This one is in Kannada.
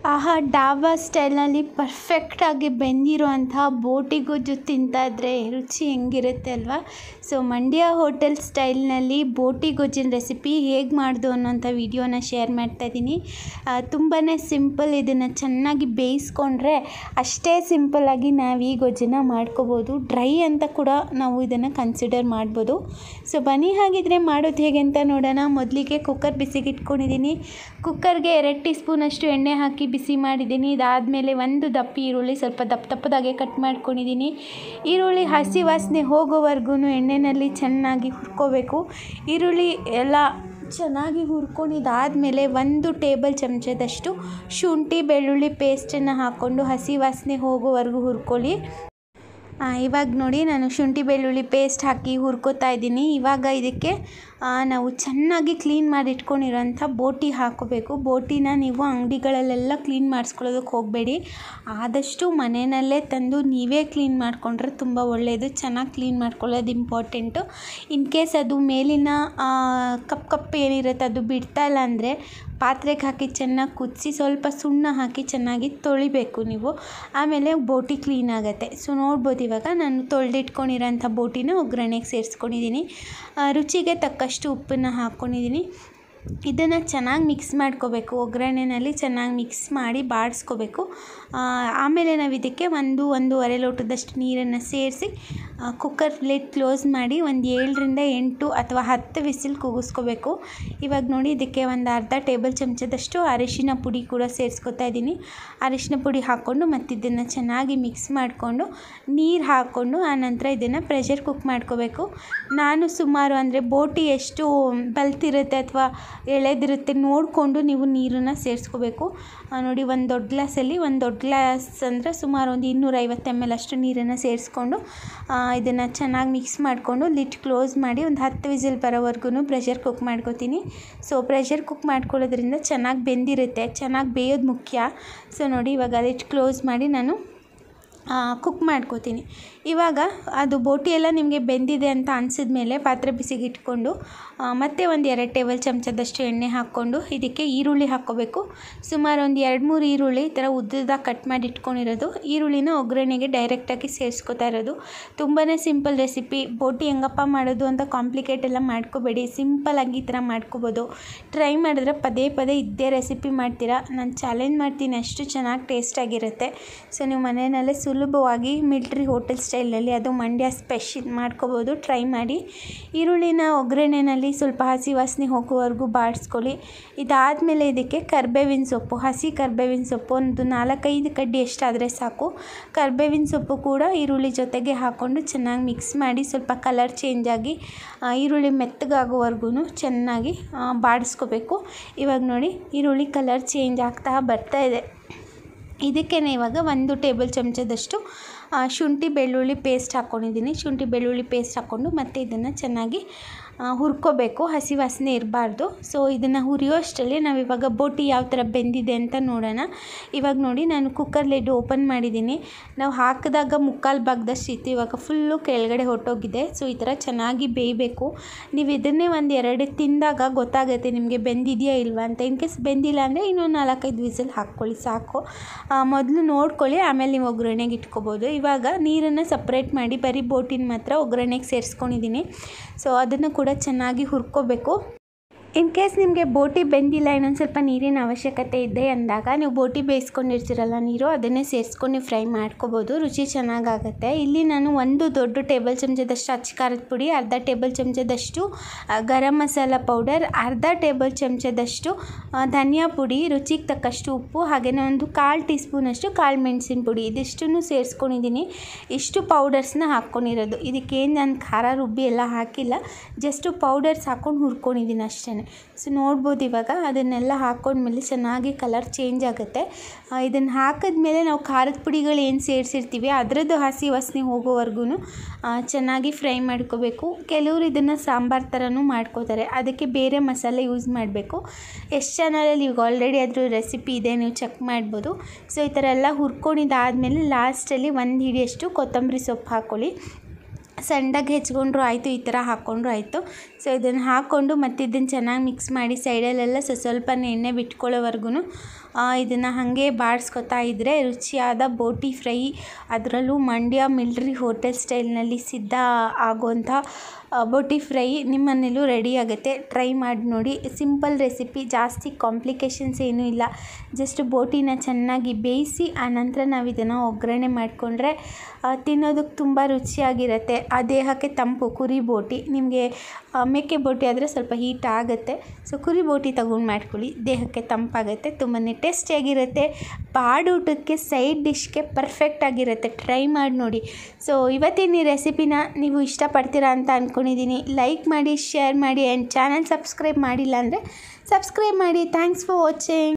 ಆಹಾ ಡಾಬಾ ಸ್ಟೈಲ್ನಲ್ಲಿ ಪರ್ಫೆಕ್ಟಾಗಿ ಬೆಂದಿರುವಂತಹ ಬೋಟಿ ಗೊಜ್ಜು ತಿಂತಾ ಇದ್ದರೆ ರುಚಿ ಹೆಂಗಿರುತ್ತೆ ಅಲ್ವಾ ಸೊ ಮಂಡ್ಯ ಹೋಟೆಲ್ ಸ್ಟೈಲ್ನಲ್ಲಿ ಬೋಟಿ ಗೊಜ್ಜಿನ ರೆಸಿಪಿ ಹೇಗೆ ಮಾಡೋದು ಅನ್ನೋಂಥ ವಿಡಿಯೋನ ಶೇರ್ ಮಾಡ್ತಾ ಇದ್ದೀನಿ ತುಂಬಾ ಸಿಂಪಲ್ ಇದನ್ನು ಚೆನ್ನಾಗಿ ಬೇಯಿಸ್ಕೊಂಡ್ರೆ ಅಷ್ಟೇ ಸಿಂಪಲ್ಲಾಗಿ ನಾವು ಈ ಗೊಜ್ಜನ್ನು ಮಾಡ್ಕೋಬೋದು ಡ್ರೈ ಅಂತ ಕೂಡ ನಾವು ಇದನ್ನು ಕನ್ಸಿಡರ್ ಮಾಡ್ಬೋದು ಸೊ ಬನ್ನಿ ಹಾಗಿದ್ರೆ ಮಾಡೋದು ಹೇಗೆ ಅಂತ ನೋಡೋಣ ಮೊದಲಿಗೆ ಕುಕ್ಕರ್ ಬಿಸಿಗೆ ಇಟ್ಕೊಂಡಿದ್ದೀನಿ ಕುಕ್ಕರ್ಗೆ ಎರಡು ಟೀ ಸ್ಪೂನಷ್ಟು ಎಣ್ಣೆ ಹಾಕಿ ಬಿಸಿ ಮಾಡಿದ್ದೀನಿ ಇದಾದಮೇಲೆ ಒಂದು ದಪ್ಪ ಈರುಳ್ಳಿ ಸ್ವಲ್ಪ ದಪ್ಪ ದಪ್ಪದಾಗೆ ಕಟ್ ಮಾಡ್ಕೊಂಡಿದ್ದೀನಿ ಈರುಳ್ಳಿ ಹಸಿ ವಾಸನೆ ಹೋಗೋವರೆಗೂ ಎಣ್ಣೆಯಲ್ಲಿ ಚೆನ್ನಾಗಿ ಹುರ್ಕೋಬೇಕು ಈರುಳ್ಳಿ ಎಲ್ಲ ಚೆನ್ನಾಗಿ ಹುರ್ಕೊಂಡಿದ್ದಾದಮೇಲೆ ಒಂದು ಟೇಬಲ್ ಚಮಚದಷ್ಟು ಶುಂಠಿ ಬೆಳ್ಳುಳ್ಳಿ ಪೇಸ್ಟನ್ನು ಹಾಕ್ಕೊಂಡು ಹಸಿ ವಾಸನೆ ಹೋಗೋವರೆಗೂ ಹುರ್ಕೊಳ್ಳಿ ಇವಾಗ ನೋಡಿ ನಾನು ಶುಂಠಿ ಬೆಳ್ಳುಳ್ಳಿ ಪೇಸ್ಟ್ ಹಾಕಿ ಹುರ್ಕೋತಾ ಇದ್ದೀನಿ ಇವಾಗ ಇದಕ್ಕೆ ನಾವು ಚೆನ್ನಾಗಿ ಕ್ಲೀನ್ ಮಾಡಿ ಇಟ್ಕೊಂಡಿರೋಂಥ ಬೋಟಿ ಹಾಕೋಬೇಕು ಬೋಟಿನ ನೀವು ಅಂಗಡಿಗಳಲ್ಲೆಲ್ಲ ಕ್ಲೀನ್ ಮಾಡಿಸ್ಕೊಳ್ಳೋದಕ್ಕೆ ಹೋಗಬೇಡಿ ಆದಷ್ಟು ಮನೆಯಲ್ಲೇ ತಂದು ನೀವೇ ಕ್ಲೀನ್ ಮಾಡಿಕೊಂಡ್ರೆ ತುಂಬ ಒಳ್ಳೆಯದು ಚೆನ್ನಾಗಿ ಕ್ಲೀನ್ ಮಾಡ್ಕೊಳ್ಳೋದು ಇಂಪಾರ್ಟೆಂಟು ಇನ್ ಕೇಸ್ ಅದು ಮೇಲಿನ ಕಪ್ ಕಪ್ ಏನಿರುತ್ತೆ ಅದು ಬಿಡ್ತಾ ಇಲ್ಲ ಅಂದರೆ ಪಾತ್ರೆಗೆ ಹಾಕಿ ಚೆನ್ನಾಗಿ ಕುದಿಸಿ ಸ್ವಲ್ಪ ಸುಣ್ಣ ಹಾಕಿ ಚೆನ್ನಾಗಿ ತೊಳಿಬೇಕು ನೀವು ಆಮೇಲೆ ಬೋಟಿ ಕ್ಲೀನ್ ಆಗುತ್ತೆ ಸೊ ನೋಡ್ಬೋದು ಇವಾಗ ನಾನು ತೊಳೆದಿಟ್ಕೊಂಡಿರೋಂಥ ಬೋಟಿನ ಒಗ್ಗರಣೆಗೆ ಸೇರಿಸ್ಕೊಂಡಿದ್ದೀನಿ ರುಚಿಗೆ ತಕ್ಕಷ್ಟು ಉಪ್ಪನ್ನು ಹಾಕ್ಕೊಂಡಿದ್ದೀನಿ ಇದನ್ನು ಚೆನ್ನಾಗಿ ಮಿಕ್ಸ್ ಮಾಡ್ಕೋಬೇಕು ಒಗ್ಗರಣೆನಲ್ಲಿ ಚೆನ್ನಾಗಿ ಮಿಕ್ಸ್ ಮಾಡಿ ಬಾಡಿಸ್ಕೋಬೇಕು ಆಮೇಲೆ ನಾವು ಇದಕ್ಕೆ ಒಂದು ಒಂದೂವರೆ ಲೋಟದಷ್ಟು ನೀರನ್ನು ಸೇರಿಸಿ ಕುಕ್ಕರ್ ಲಿಡ್ ಕ್ಲೋಸ್ ಮಾಡಿ ಒಂದು ಏಳರಿಂದ ಎಂಟು ಅಥವಾ ಹತ್ತು ವಿಸಿಲ್ ಕೂಗಿಸ್ಕೋಬೇಕು ಇವಾಗ ನೋಡಿ ಇದಕ್ಕೆ ಒಂದು ಅರ್ಧ ಟೇಬಲ್ ಚಮಚದಷ್ಟು ಅರಿಶಿನ ಪುಡಿ ಕೂಡ ಸೇರಿಸ್ಕೊತಾ ಇದ್ದೀನಿ ಅರಿಶಿನ ಪುಡಿ ಹಾಕ್ಕೊಂಡು ಮತ್ತು ಇದನ್ನು ಚೆನ್ನಾಗಿ ಮಿಕ್ಸ್ ಮಾಡಿಕೊಂಡು ನೀರು ಹಾಕ್ಕೊಂಡು ಆನಂತರ ಇದನ್ನು ಪ್ರೆಷರ್ ಕುಕ್ ಮಾಡ್ಕೋಬೇಕು ನಾನು ಸುಮಾರು ಅಂದರೆ ಬೋಟಿ ಎಷ್ಟು ಬಲ್ತಿರುತ್ತೆ ಅಥವಾ ಎಳೆದಿರುತ್ತೆ ನೋಡಿಕೊಂಡು ನೀವು ನೀರನ್ನು ಸೇರಿಸ್ಕೋಬೇಕು ನೋಡಿ ಒಂದು ದೊಡ್ಡ ಗ್ಲಾಸಲ್ಲಿ ಒಂದು ದೊಡ್ಡ ಗ್ಲಾಸ್ ಅಂದರೆ ಸುಮಾರು ಒಂದು ಇನ್ನೂರೈವತ್ತು ಎಮ್ ಎಲ್ ಅಷ್ಟು ನೀರನ್ನು ಸೇರಿಸ್ಕೊಂಡು ಇದನ್ನು ಚೆನ್ನಾಗಿ ಮಿಕ್ಸ್ ಮಾಡಿಕೊಂಡು ಲಿಟ್ ಕ್ಲೋಸ್ ಮಾಡಿ ಒಂದು ಹತ್ತು ವಿಸಿಲ್ ಬರೋವರೆಗೂ ಪ್ರೆಷರ್ ಕುಕ್ ಮಾಡ್ಕೋತೀನಿ ಸೊ ಪ್ರೆಷರ್ ಕುಕ್ ಮಾಡ್ಕೊಳ್ಳೋದ್ರಿಂದ ಚೆನ್ನಾಗಿ ಬೆಂದಿರುತ್ತೆ ಚೆನ್ನಾಗಿ ಬೇಯೋದು ಮುಖ್ಯ ಸೊ ನೋಡಿ ಇವಾಗ ಲಿಟ್ ಕ್ಲೋಸ್ ಮಾಡಿ ನಾನು ಕುಕ್ ಮಾಡ್ಕೋತೀನಿ ಇವಾಗ ಅದು ಬೋಟಿ ಎಲ್ಲ ನಿಮಗೆ ಬೆಂದಿದೆ ಅಂತ ಅನಿಸಿದ ಮೇಲೆ ಪಾತ್ರೆ ಬಿಸಿಗೆ ಇಟ್ಕೊಂಡು ಮತ್ತೆ ಒಂದು ಎರಡು ಟೇಬಲ್ ಚಮಚದಷ್ಟು ಎಣ್ಣೆ ಹಾಕ್ಕೊಂಡು ಇದಕ್ಕೆ ಈರುಳ್ಳಿ ಹಾಕ್ಕೋಬೇಕು ಸುಮಾರು ಒಂದು ಎರಡು ಮೂರು ಈರುಳ್ಳಿ ಈ ಥರ ಉದ್ದದಾಗಿ ಕಟ್ ಮಾಡಿ ಇಟ್ಕೊಂಡಿರೋದು ಈರುಳ್ಳಿನ ಒಗ್ಗರಣೆಗೆ ಡೈರೆಕ್ಟಾಗಿ ಸೇರಿಸ್ಕೊತಾ ಇರೋದು ತುಂಬಾ ಸಿಂಪಲ್ ರೆಸಿಪಿ ಬೋಟಿ ಹೆಂಗಪ್ಪ ಮಾಡೋದು ಅಂತ ಕಾಂಪ್ಲಿಕೇಟ್ ಎಲ್ಲ ಮಾಡ್ಕೋಬೇಡಿ ಸಿಂಪಲಾಗಿ ಈ ಥರ ಮಾಡ್ಕೋಬೋದು ಟ್ರೈ ಮಾಡಿದ್ರೆ ಪದೇ ಪದೇ ಇದ್ದೇ ರೆಸಿಪಿ ಮಾಡ್ತೀರಾ ನಾನು ಚಾಲೆಂಜ್ ಮಾಡ್ತೀನಿ ಅಷ್ಟು ಚೆನ್ನಾಗಿ ಟೇಸ್ಟಾಗಿರುತ್ತೆ ಸೊ ನೀವು ಮನೆಯಲ್ಲೇ ಸುಲಭವಾಗಿ ಮಿಲ್ಟ್ರಿ ಹೋಟೆಲ್ ಸ್ಟೈಲ್ನಲ್ಲಿ ಅದು ಮಂಡ್ಯ ಸ್ಪೆಷಲ್ ಮಾಡ್ಕೋಬೋದು ಟ್ರೈ ಮಾಡಿ ಈರುಳ್ಳಿನ ಒಗ್ಗರಣೆನಲ್ಲಿ ಸ್ವಲ್ಪ ಹಸಿ ವಾಸನೆ ಹೋಗುವವರೆಗೂ ಬಾಡಿಸ್ಕೊಳ್ಳಿ ಇದಾದಮೇಲೆ ಇದಕ್ಕೆ ಕರ್ಬೇವಿನ ಸೊಪ್ಪು ಹಸಿ ಕರ್ಬೇವಿನ ಸೊಪ್ಪು ಒಂದು ನಾಲ್ಕೈದು ಕಡ್ಡಿ ಎಷ್ಟಾದರೆ ಸಾಕು ಕರ್ಬೇವಿನ ಸೊಪ್ಪು ಕೂಡ ಈರುಳ್ಳಿ ಜೊತೆಗೆ ಹಾಕ್ಕೊಂಡು ಚೆನ್ನಾಗಿ ಮಿಕ್ಸ್ ಮಾಡಿ ಸ್ವಲ್ಪ ಕಲರ್ ಚೇಂಜ್ ಆಗಿ ಈರುಳ್ಳಿ ಮೆತ್ತಗಾಗೋವರೆಗೂ ಚೆನ್ನಾಗಿ ಬಾಡಿಸ್ಕೋಬೇಕು ಇವಾಗ ನೋಡಿ ಈರುಳ್ಳಿ ಕಲರ್ ಚೇಂಜ್ ಆಗ್ತಾ ಬರ್ತಾ ಇದೆ ಇದಕ್ಕೆ ಇವಾಗ ಒಂದು ಟೇಬಲ್ ಚಮಚದಷ್ಟು ಶುಂಠಿ ಬೆಳ್ಳುಳ್ಳಿ ಪೇಸ್ಟ್ ಹಾಕ್ಕೊಂಡಿದ್ದೀನಿ ಶುಂಠಿ ಬೆಳ್ಳುಳ್ಳಿ ಪೇಸ್ಟ್ ಹಾಕ್ಕೊಂಡು ಮತ್ತು ಇದನ್ನು ಚೆನ್ನಾಗಿ ಹುರ್ಕೋಬೇಕು ಹಸಿ ವಾಸನೆ ಇರಬಾರ್ದು ಸೊ ಇದನ್ನು ಹುರಿಯೋಷ್ಟರಲ್ಲಿ ನಾವು ಇವಾಗ ಬೋಟಿ ಯಾವ ಥರ ಬೆಂದಿದೆ ಅಂತ ನೋಡೋಣ ಇವಾಗ ನೋಡಿ ನಾನು ಕುಕ್ಕರ್ ಲಿಡ್ ಓಪನ್ ಮಾಡಿದ್ದೀನಿ ನಾವು ಹಾಕಿದಾಗ ಮುಕ್ಕಾಲು ಭಾಗದಷ್ಟು ಇತ್ತು ಇವಾಗ ಫುಲ್ಲು ಕೆಳಗಡೆ ಹೊಟ್ಟೋಗಿದೆ ಸೊ ಈ ಥರ ಚೆನ್ನಾಗಿ ಬೇಯಬೇಕು ನೀವು ಇದನ್ನೇ ಒಂದು ಎರಡು ತಿಂದಾಗ ಗೊತ್ತಾಗುತ್ತೆ ನಿಮಗೆ ಬೆಂದಿದೆಯಾ ಇಲ್ವಾ ಅಂತ ಇನ್ ಕೇಸ್ ಬೆಂದಿಲ್ಲ ಅಂದರೆ ಇನ್ನೊಂದು ನಾಲ್ಕೈದು ವಿಸಿಲ್ ಹಾಕ್ಕೊಳ್ಳಿ ಸಾಕು ಮೊದಲು ನೋಡ್ಕೊಳ್ಳಿ ಆಮೇಲೆ ನೀವು ಒಗ್ಗರಣೆಗೆ ಇಟ್ಕೋಬೋದು ಇವಾಗ ನೀರನ್ನು ಸಪ್ರೇಟ್ ಮಾಡಿ ಬರೀ ಬೋಟಿನ ಮಾತ್ರ ಒಗ್ಗರಣೆಗೆ ಸೇರಿಸ್ಕೊಂಡಿದ್ದೀನಿ ಸೊ ಅದನ್ನು ಕೂಡ ಚೆನ್ನಾಗಿ ಹುರ್ಕೋಬೇಕು ಇನ್ ಕೇಸ್ ನಿಮಗೆ ಬೋಟಿ ಬೆಂದಿಲ್ಲ ಇನ್ನೊಂದು ಸ್ವಲ್ಪ ನೀರಿನ ಅವಶ್ಯಕತೆ ಇದೆ ಅಂದಾಗ ನೀವು ಬೋಟಿ ಬೇಯಿಸ್ಕೊಂಡಿರ್ತೀರಲ್ಲ ನೀರು ಅದನ್ನೇ ಸೇರಿಸ್ಕೊಂಡು ನೀವು ಫ್ರೈ ಮಾಡ್ಕೋಬೋದು ರುಚಿ ಚೆನ್ನಾಗಾಗುತ್ತೆ ಇಲ್ಲಿ ನಾನು ಒಂದು ದೊಡ್ಡ ಟೇಬಲ್ ಚಮಚದಷ್ಟು ಅಚ್ಚ ಖಾರದ ಪುಡಿ ಅರ್ಧ ಟೇಬಲ್ ಚಮಚದಷ್ಟು ಗರಂ ಮಸಾಲ ಪೌಡರ್ ಅರ್ಧ ಟೇಬಲ್ ಚಮಚದಷ್ಟು ಧನಿಯಾ ಪುಡಿ ರುಚಿಗೆ ತಕ್ಕಷ್ಟು ಉಪ್ಪು ಹಾಗೆಯೇ ಒಂದು ಕಾಲು ಟೀ ಸ್ಪೂನಷ್ಟು ಕಾಳು ಮೆಣಸಿನ ಪುಡಿ ಇದಿಷ್ಟನ್ನು ಸೇರಿಸ್ಕೊಂಡಿದ್ದೀನಿ ಇಷ್ಟು ಪೌಡರ್ಸ್ನ ಹಾಕ್ಕೊಂಡಿರೋದು ಇದಕ್ಕೇನು ನಾನು ಖಾರ ರುಬ್ಬಿ ಎಲ್ಲ ಹಾಕಿಲ್ಲ ಜಸ್ಟು ಪೌಡರ್ಸ್ ಹಾಕ್ಕೊಂಡು ಹುರ್ಕೊಂಡಿದ್ದೀನಿ ಅಷ್ಟೇ ಸೊ ನೋಡ್ಬೋದು ಇವಾಗ ಅದನ್ನೆಲ್ಲ ಹಾಕ್ಕೊಂಡ್ಮೇಲೆ ಚೆನ್ನಾಗಿ ಕಲರ್ ಚೇಂಜ್ ಆಗುತ್ತೆ ಇದನ್ನು ಹಾಕಿದ್ಮೇಲೆ ನಾವು ಖಾರದ ಪುಡಿಗಳು ಏನು ಸೇರಿಸಿರ್ತೀವಿ ಅದರದ್ದು ಹಸಿ ವಾಸನೆ ಹೋಗೋವರೆಗೂ ಚೆನ್ನಾಗಿ ಫ್ರೈ ಮಾಡ್ಕೋಬೇಕು ಕೆಲವರು ಇದನ್ನು ಸಾಂಬಾರು ಥರನೂ ಮಾಡ್ಕೋತಾರೆ ಅದಕ್ಕೆ ಬೇರೆ ಮಸಾಲೆ ಯೂಸ್ ಮಾಡಬೇಕು ಎಷ್ಟು ಚಾನಲಲ್ಲಿ ಈಗ ಆಲ್ರೆಡಿ ಅದ್ರ ರೆಸಿಪಿ ಇದೆ ನೀವು ಚೆಕ್ ಮಾಡ್ಬೋದು ಸೊ ಈ ಥರ ಎಲ್ಲ ಹುರ್ಕೊಂಡಿದ್ದಾದಮೇಲೆ ಲಾಸ್ಟಲ್ಲಿ ಒಂದು ಹಿಡಿಯಷ್ಟು ಕೊತ್ತಂಬರಿ ಸೊಪ್ಪು ಹಾಕ್ಕೊಳ್ಳಿ ಸಣ್ಣದಾಗಿ ಹೆಚ್ಕೊಂಡ್ರು ಆಯಿತು ಈ ಥರ ಹಾಕ್ಕೊಂಡ್ರು ಆಯಿತು ಸೊ ಇದನ್ನು ಹಾಕ್ಕೊಂಡು ಮತ್ತು ಇದನ್ನು ಚೆನ್ನಾಗಿ ಮಿಕ್ಸ್ ಮಾಡಿ ಸೈಡಲ್ಲೆಲ್ಲ ಸ್ವಲ್ಪ ಸ್ವಲ್ಪನೇ ಎಣ್ಣೆ ಬಿಟ್ಕೊಳ್ಳೋವರೆಗೂ ಇದನ್ನು ಹಾಗೆ ಬಾಡಿಸ್ಕೊತಾ ಇದ್ದರೆ ರುಚಿಯಾದ ಬೋಟಿ ಫ್ರೈ ಅದರಲ್ಲೂ ಮಂಡ್ಯ ಮಿಲ್ಟ್ರಿ ಹೋಟೆಲ್ ಸ್ಟೈಲ್ನಲ್ಲಿ ಸಿದ್ಧ ಆಗುವಂಥ ಬೋಟಿ ಫ್ರೈ ನಿಮ್ಮ ಮನೇಲೂ ರೆಡಿ ಆಗುತ್ತೆ ಟ್ರೈ ಮಾಡಿ ನೋಡಿ ಸಿಂಪಲ್ ರೆಸಿಪಿ ಜಾಸ್ತಿ ಕಾಂಪ್ಲಿಕೇಶನ್ಸ್ ಏನೂ ಇಲ್ಲ ಜಸ್ಟ್ ಬೋಟಿನ ಚೆನ್ನಾಗಿ ಬೇಯಿಸಿ ಆನಂತರ ನಾವು ಇದನ್ನು ಒಗ್ಗರಣೆ ಮಾಡಿಕೊಂಡ್ರೆ ತಿನ್ನೋದಕ್ಕೆ ತುಂಬ ರುಚಿಯಾಗಿರುತ್ತೆ ಆ ದೇಹಕ್ಕೆ ತಂಪು ಕುರಿ ಬೋಟಿ ನಿಮಗೆ ಮೇಕೆ ಬೋಟಿ ಆದರೆ ಸ್ವಲ್ಪ ಹೀಟ್ ಆಗುತ್ತೆ ಸೊ ಕುರಿ ಬೋಟಿ ತಗೊಂಡು ಮಾಡ್ಕೊಳ್ಳಿ ದೇಹಕ್ಕೆ ತಂಪಾಗುತ್ತೆ ತುಂಬಾ ಟೇಸ್ಟಿಯಾಗಿರುತ್ತೆ ಬಾಡೂಟಕ್ಕೆ ಸೈಡ್ ಡಿಶ್ಗೆ ಪರ್ಫೆಕ್ಟ್ ಆಗಿರುತ್ತೆ ಟ್ರೈ ಮಾಡಿ ನೋಡಿ ಸೊ ಇವತ್ತಿನ ಈ ರೆಸಿಪಿನ ನೀವು ಇಷ್ಟಪಡ್ತೀರಾ ಅಂತ ಅಂದ್ಕೊಂಡಿದ್ದೀನಿ ಲೈಕ್ ಮಾಡಿ ಶೇರ್ ಮಾಡಿ ಆ್ಯಂಡ್ ಚಾನಲ್ ಸಬ್ಸ್ಕ್ರೈಬ್ ಮಾಡಿಲ್ಲ ಅಂದರೆ ಸಬ್ಸ್ಕ್ರೈಬ್ ಮಾಡಿ ಥ್ಯಾಂಕ್ಸ್ ಫಾರ್ ವಾಚಿಂಗ್